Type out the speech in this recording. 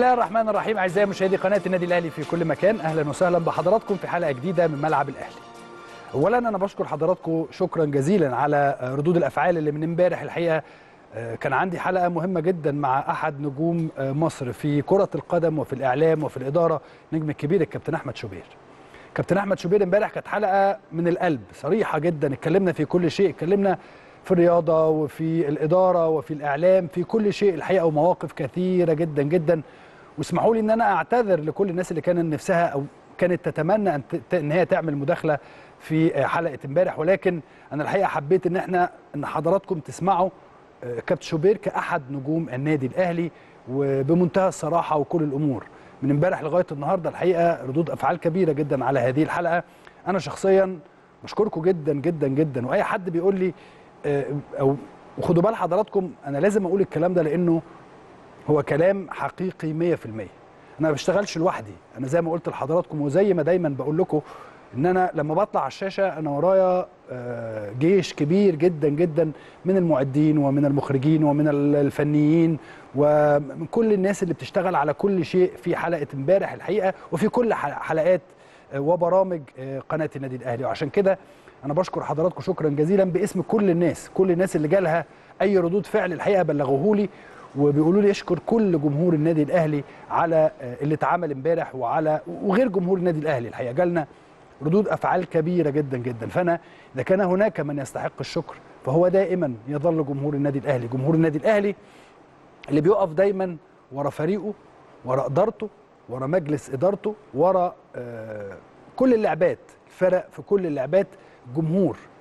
الله الرحمن الرحيم اعزائي مشاهدي قناه النادي الاهلي في كل مكان اهلا وسهلا بحضراتكم في حلقه جديده من ملعب الاهلي. اولا انا بشكر حضراتكم شكرا جزيلا على ردود الافعال اللي من امبارح الحقيقه كان عندي حلقه مهمه جدا مع احد نجوم مصر في كره القدم وفي الاعلام وفي الاداره نجم الكبير الكابتن احمد شوبير. كابتن احمد شوبير امبارح كانت حلقه من القلب صريحه جدا اتكلمنا في كل شيء اتكلمنا في الرياضه وفي الاداره وفي الاعلام في كل شيء الحقيقه ومواقف كثيره جدا جدا واسمحوا لي ان انا اعتذر لكل الناس اللي كان نفسها او كانت تتمنى ان ان هي تعمل مداخله في حلقه امبارح ولكن انا الحقيقه حبيت ان احنا ان حضراتكم تسمعوا كابتن شوبير كاحد نجوم النادي الاهلي وبمنتهى الصراحه وكل الامور من امبارح لغايه النهارده الحقيقه ردود افعال كبيره جدا على هذه الحلقه انا شخصيا بشكركم جدا جدا جدا واي حد بيقول لي او وخدوا بال حضراتكم انا لازم اقول الكلام ده لانه هو كلام حقيقي 100% انا ما بشتغلش لوحدي انا زي ما قلت لحضراتكم وزي ما دايما بقول لكم ان انا لما بطلع على الشاشه انا ورايا جيش كبير جدا جدا من المعدين ومن المخرجين ومن الفنيين ومن كل الناس اللي بتشتغل على كل شيء في حلقه امبارح الحقيقه وفي كل حلقات وبرامج قناه النادي الاهلي وعشان كده انا بشكر حضراتكم شكرا جزيلا باسم كل الناس كل الناس اللي جالها اي ردود فعل الحقيقه بلغوه لي وبيقولوا لي اشكر كل جمهور النادي الاهلي على اللي اتعمل امبارح وعلى وغير جمهور النادي الاهلي الحقيقه جالنا ردود افعال كبيره جدا جدا فانا اذا كان هناك من يستحق الشكر فهو دائما يظل جمهور النادي الاهلي جمهور النادي الاهلي اللي بيقف دايما ورا فريقه ورا ادارته ورا مجلس ادارته ورا آه كل اللعبات الفرق في كل اللعبات جمهور